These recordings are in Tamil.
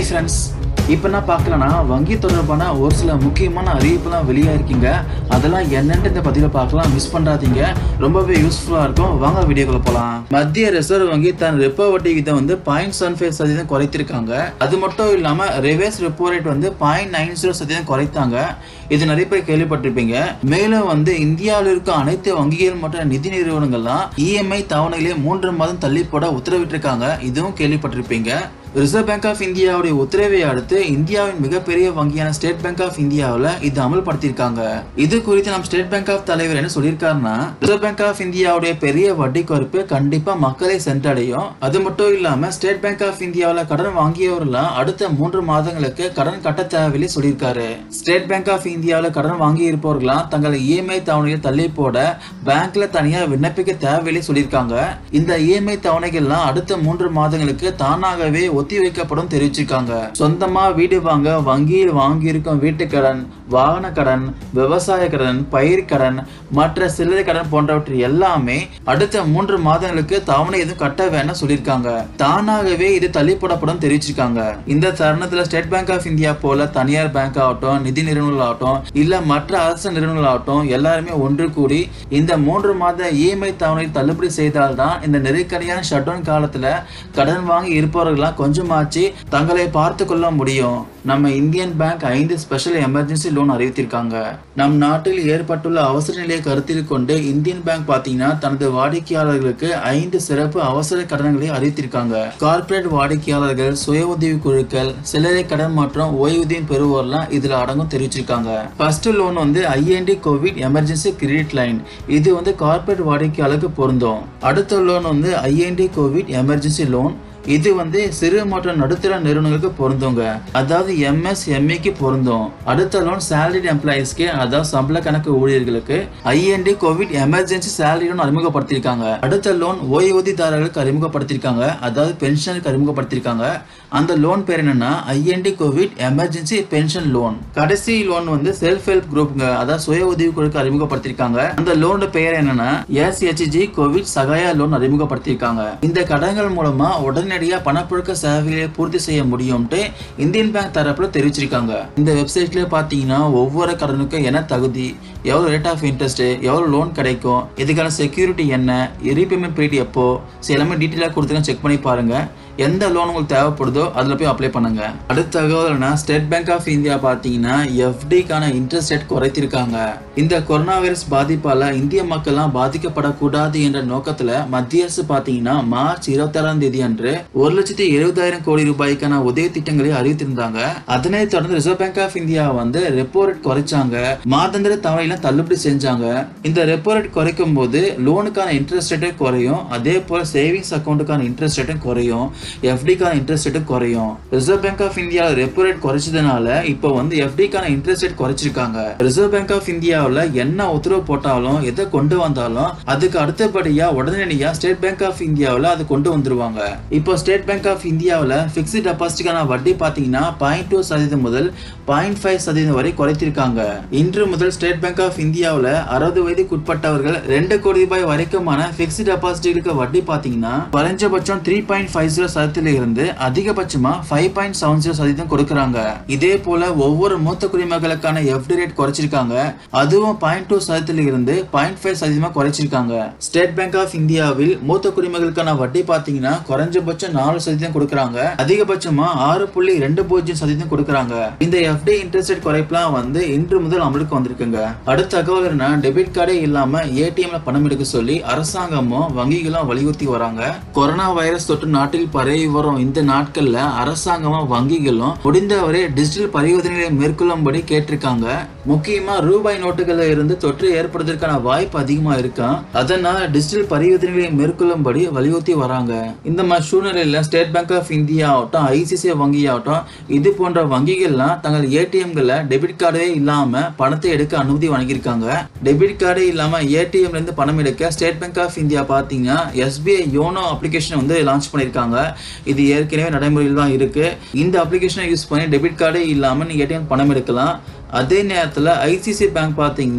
ஹாய் ஃப்ரெண்ட்ஸ் இப்போ என்ன பார்க்கலன்னா வங்கி தொடர்பான ஒரு சில முக்கியமான அறிவிப்புலாம் வெளியாக இருக்கீங்க அதெல்லாம் என்னென்னு இந்த பதிவில் பார்க்கலாம் மிஸ் பண்ணுறாதீங்க ரொம்பவே யூஸ்ஃபுல்லாக இருக்கும் வாங்க வீடியோக்குள்ள போகலாம் மத்திய ரிசர்வ் வங்கி தன் ரெப்போ வட்டி விகிதம் வந்து பாயிண்ட் செவன் ஃபைவ் சதவீதம் குறைத்திருக்காங்க அது மட்டும் இல்லாமல் ரிவர்ஸ் ரெப்போ ரேட் வந்து பாயிண்ட் நைன் ஜீரோ சதவீதம் குறைத்தாங்க இது நிறைய பேர் கேள்விப்பட்டிருப்பீங்க மேலும் வந்து இந்தியாவில் இருக்க அனைத்து வங்கிகள் மற்றும் நிதி நிறுவனங்கள்லாம் இஎம்ஐ தவணைகளை மூன்று மாதம் தள்ளி போட உத்தரவிட்டிருக்காங்க இதுவும் கேள்விப்பட்டிருப்பீங்க ரிசர்வ் பேங்க் ஆஃப் இந்தியாவுடைய உத்தரவை அடுத்து இந்தியாவின் மிகப்பெரிய வங்கியான ஸ்டேட் பேங்க் ஆஃப் இந்தியாவில் இது அமல்படுத்தியிருக்காங்க இது குறித்து நம்ம ஸ்டேட் பேங்க் ஆஃப் தலைவர் என்ன சொல்லியிருக்காருன்னா ரிசர்வ் பேங்க் ஆஃப் இந்தியாவுடைய பெரிய வட்டி குறைப்பு கண்டிப்பா மக்களை சென்றடையும் அது மட்டும் இல்லாம ஸ்டேட் பேங்க் ஆஃப் இந்தியாவில் கடன் வாங்கியவரெல்லாம் அடுத்த மூன்று மாதங்களுக்கு கடன் கட்ட தேவையில்லை சொல்லியிருக்காரு ஸ்டேட் பேங்க் ஆஃப் இந்தியாவில் கடன் வாங்கி இருப்பவர்களாம் தங்கள் இஎம்ஐ தவணையை தள்ளி போட பேங்க்ல தனியா விண்ணப்பிக்க தேவையில்லை சொல்லியிருக்காங்க இந்த இஎம்ஐ தவணைகள்லாம் அடுத்த மூன்று மாதங்களுக்கு தானாகவே ஒத்தி வைக்கப்படும் தெரிவிச்சிருக்காங்க சொந்தமா வீடு வாங்க வங்கியில் வாங்கியிருக்கும் வீட்டு கடன் வாகன கடன் விவசாய கடன் பயிர் கடன் மற்ற சில்லறை கடன் போன்றவற்றை எல்லாமே அடுத்த மூன்று மாதங்களுக்கு தவணை எதுவும் கட்ட வேணாம் சொல்லியிருக்காங்க தானாகவே இது தள்ளி போடப்படும் தெரிவிச்சிருக்காங்க இந்த தருணத்துல ஸ்டேட் பேங்க் ஆஃப் இந்தியா போல தனியார் பேங்க் ஆகட்டும் நிதி நிறுவனங்கள் ஆகட்டும் இல்ல மற்ற அரசு நிறுவனங்கள் ஆகட்டும் எல்லாருமே ஒன்று கூடி இந்த மூன்று மாத இஎம்ஐ தவணை தள்ளுபடி செய்தால்தான் இந்த நெருக்கடியான ஷட் டவுன் காலத்துல கடன் வாங்கி இருப்பவர்கள்லாம் கொஞ்சமாச்சு தங்களை பார்த்து கொள்ள முடியும் நம்ம இந்தியன் பேங்க் ஐந்து ஸ்பெஷல் எமர்ஜென்சி லோன் அறிவித்திருக்காங்க நம் நாட்டில் ஏற்பட்டுள்ள அவசர நிலையை கருத்தில் கொண்டு இந்தியன் பேங்க் பாத்தீங்கன்னா தனது வாடிக்கையாளர்களுக்கு ஐந்து சிறப்பு அவசர கடன்களை அறிவித்திருக்காங்க கார்ப்பரேட் வாடிக்கையாளர்கள் சுய உதவி குழுக்கள் சில்லறை கடன் மற்றும் ஓய்வூதியம் பெறுவோர்லாம் இதுல அடங்கும் தெரிவிச்சிருக்காங்க ஃபர்ஸ்ட் லோன் வந்து IND COVID emergency credit line இது வந்து கார்ப்பரேட் வாடிக்கையாளருக்கு பொருந்தும் அடுத்த லோன் வந்து ஐஎன்டி கோவிட் எமர்ஜென்சி லோன் இது வந்து சிறு மற்றும் நடுத்தர நிறுவனங்களுக்கு பொருந்துங்க அதாவது எம்எஸ் எம்ஏக்கு பொருந்தும் அடுத்த லோன் சேலரிட் எம்ப்ளாயிஸ்க்கு அதாவது சம்பள கணக்கு ஊழியர்களுக்கு IND COVID emergency salary loan அறிமுகப்படுத்தியிருக்காங்க அடுத்த லோன் ஓய்வூதியதாரர்களுக்கு அறிமுகப்படுத்தியிருக்காங்க அதாவது பென்ஷனுக்கு அறிமுகப்படுத்தியிருக்காங்க அந்த லோன் பேர் என்னன்னா IND COVID emergency pension loan கடைசி லோன் வந்து செல்ஃப் ஹெல்ப் குரூப்ங்க அதாவது சுய உதவி குழுக்கு அறிமுகப்படுத்தியிருக்காங்க அந்த லோனோட பெயர் என்னன்னா எஸ்ஹெச்ஜி கோவிட் சகாயா லோன் அறிமுகப்படுத்தியிருக்காங்க இந்த கடன்கள் மூலமா உடனடியா பணப்புழக்க சேவைகளை பூர்த்தி செய்ய முடியும்ட்டு இந்தியன் பேங்க் தரப்புல தெரிவிச்சிருக்காங்க இந்த வெப்சைட்ல பாத்தீங்கன்னா ஒவ்வொரு கடனுக்கும் என்ன தகுதி எவ்வளவு ரேட் ஆஃப் இன்ட்ரெஸ்ட் எவ்வளவு லோன் கிடைக்கும் இதுக்கான செக்யூரிட்டி என்ன ரீபேமெண்ட் பீரியட் எப்போ சரி, எல்லாமே டீட்டெயிலாக கொடுத்துருங்க செக் பண்ணி பாருங்க எந்த லோன் உங்களுக்கு தேவைப்படுதோ அதில் போய் அப்ளை பண்ணுங்க அடுத்த தகவல்னா ஸ்டேட் பேங்க் ஆஃப் இந்தியா பார்த்தீங்கன்னா எஃப்டிக்கான இன்ட்ரெஸ்ட் ரேட் குறைத்திருக்காங்க இந்த கொரோனா வைரஸ் பாதிப்பால இந்திய மக்கள்லாம் பாதிக்கப்படக்கூடாது என்ற நோக்கத்துல மத்திய அரசு பார்த்தீங்கன்னா மார்ச் இருபத்தாறாம் தேதி அன்று ஒரு லட்சத்தி எழுபதாயிரம் கோடி ரூபாய்க்கான உதவி திட்டங்களை அறிவித்திருந்தாங்க அதனைத் தொடர்ந்து ரிசர்வ் பேங்க் ஆஃப் இந்தியா வந்து ரெப்போ ரேட் குறைச்சாங்க மாதாந்திர தவணையெல்லாம் தள்ளுபடி செஞ்சாங்க இந்த ரெப்போ ரேட் குறைக்கும் போது லோனுக்கான இன்ட்ரெஸ்ட் ரேட்டே குறையும் அதே போல சேவிங்ஸ் அக்கௌண்ட்டுக்கான இன்ட்ரெஸ்ட் ரேட்டும் குறையும் எஃப்டிக்கான இன்ட்ரெஸ்ட் ரேட்டும் குறையும் Reserve Bank of India repo rate குறைச்சதுனால இப்போ வந்து எஃப்டிக்கான இன்ட்ரெஸ்ட் ரேட் குறைச்சிருக்காங்க ரிசர்வ் பேங்க் ஆஃப் இந்தியாவில் என்ன உத்தரவு போட்டாலும் எதை கொண்டு வந்தாலும் அதுக்கு அடுத்தபடியா உடனடியா ஸ்டேட் பேங்க் ஆஃப் இந்தியாவில் அது கொண்டு வந்துருவாங்க இப்போ ஸ்டேட் பேங்க் ஆஃப் இந்தியாவில் ஃபிக்ஸ்டு டெபாசிட்டுக்கான வட்டி பார்த்தீங்கன்னா பாயிண்ட் டூ சதவீதம் முதல் பாயிண்ட் ஃபைவ் சதவீதம் வரை குறைத்திருக்காங்க இன்று முதல் ஸ்டேட் பேங்க் ஆஃப் இந்தியாவில் அறுபது வயதுக்குட்பட்டவர்கள் ரெண்டு கோடி ரூபாய் வரைக்குமான ஃபிக்ஸ்டு டெபாசிட்டுகளுக்கு வட்டி பார்த்தீங்கன்னா குறைஞ்சபட்சம் த்ரீ பாயிண்ட் ஃபைவ் ஜீரோ சதவீதத்தில் இருந்து அதிகபட்சமா ஃபைவ் பாயிண்ட் செவன் ஜீரோ சதவீதம் கொடுக்குறாங்க இதே போல ஒவ்வொரு மூத்த குடிமக்களுக்கான எஃப்டி ரேட் குறைச்சிருக்காங்க அதுவும் பாயிண்ட் டூ சதவீதத்தில் இருந்து பாயிண்ட் ஃபைவ் சதவீதமா குறைச்சிருக்காங்க ஸ்டேட் பேங்க் ஆஃப் இந்தியாவில் மூத்த குடிமக்களுக்கான வட்டி பார்த்தீங்கன்னா குறைஞ்சபட்சம் நாலு சதவீதம் கொடுக்குறாங்க அதிகபட்சமா ஆறு புள்ளி ரெண்டு பூஜ்ஜியம் சதவீதம் கொடுக்குறாங்க இந்த எஃப்டி இன்ட்ரெஸ்ட் ரேட் குறைப்புலாம் வந்து இன்று முதல் அமலுக்கு வந்திருக்குங்க அடுத்த தகவல் என்ன டெபிட் கார்டே இல்லாம ஏடிஎம்ல பணம் எடுக்க சொல்லி அரசாங்கமும் வங்கிகளும் வலியுறுத்தி வராங்க கொரோனா வைரஸ் தொற்று நாட்டில் பரவி வரும் இந்த நாட்கள்ல அரசாங்கமும் வங்கிகளும் முடிந்தவரை டிஜிட்டல் பரிவர்த்தனைகளை மேற்கொள்ளும்படி கேட்டிருக்காங்க முக்கியமா ரூபாய் நோட்டுகள்ல இருந்து தொற்று ஏற்படுவதற்கான வாய்ப்பு அதிகமா இருக்கா அதனால டிஜிட்டல் பரிவர்த்தனைகளை மேற்கொள்ளும்படி வலியுறுத்தி வராங்க இந்த மாதிரி சூழ்நிலையில ஸ்டேட் பேங்க் ஆஃப் இந்தியா ஆகட்டும் ஐசிசிஐ வங்கி ஆகட்டும் இது போன்ற வங்கிகள்லாம் தங்கள் ஏடிஎம்களை டெபிட் கார்டே இல்லாம பணத்தை எடுக்க அனுமதி வழங்கியிருக்காங்க டெபிட் கார்டே இல்லாம ஏடிஎம்ல இருந்து பணம் எடுக்க ஸ்டேட் பேங்க் ஆஃப் இந்தியா பாத்தீங்கன்னா எஸ்பிஐ யோனோ அப்ளிகேஷன் வந்து லான்ச் பண்ணியிருக்காங்க இது ஏற்கனவே நடைமுறையில் தான் இருக்கு இந்த அப்ளிகேஷனை யூஸ் பண்ணி டெபிட் கார்டே இல்லாம நீங்க ஏடிஎம் பணம் எடுக்கலாம் அதே நேரத்தில் ஐசிசி பேங்க் பார்த்தீங்கன்னா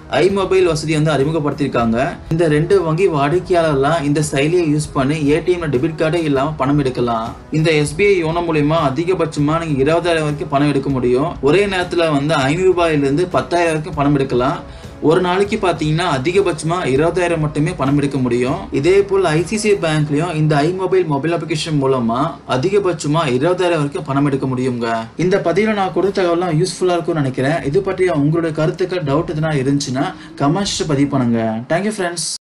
ஐ மொபைல் வசதி வந்து அறிமுகப்படுத்தியிருக்காங்க இந்த ரெண்டு வங்கி வாடிக்கையாளர்லாம் இந்த செயலியை யூஸ் பண்ணி ஏடிஎம்ல டெபிட் கார்டே இல்லாம பணம் எடுக்கலாம் இந்த எஸ்பிஐ யோனோ மூலியமா அதிகபட்சமா நீங்க இருபதாயிரம் வரைக்கும் பணம் எடுக்க முடியும் ஒரே நேரத்துல வந்து ஐநூறு ரூபாயில இருந்து பத்தாயிரம் வரைக்கும் பணம் எடுக்கலாம் ஒரு நாளைக்கு பார்த்தீங்கன்னா அதிகபட்சமா இருபதாயிரம் மட்டுமே பணம் எடுக்க முடியும் இதே போல் ஐசிசிஐ பேங்க்லயும் இந்த ஐ மொபைல் மொபைல் அப்ளிகேஷன் மூலமா அதிகபட்சமா இருபதாயிரம் வரைக்கும் பணம் எடுக்க முடியுங்க இந்த பதிவில் நான் கொடுத்த தகவலாம் யூஸ்ஃபுல்லா இருக்கும்னு நினைக்கிறேன் இது பற்றிய உங்களுடைய கருத்துக்கள் டவுட் எதுனா இருந்துச்சுன்னா கமெண்ட்ஸ் பதிவு பண்ணுங்க தேங்க்யூ ஃப்ரெண்ட்ஸ்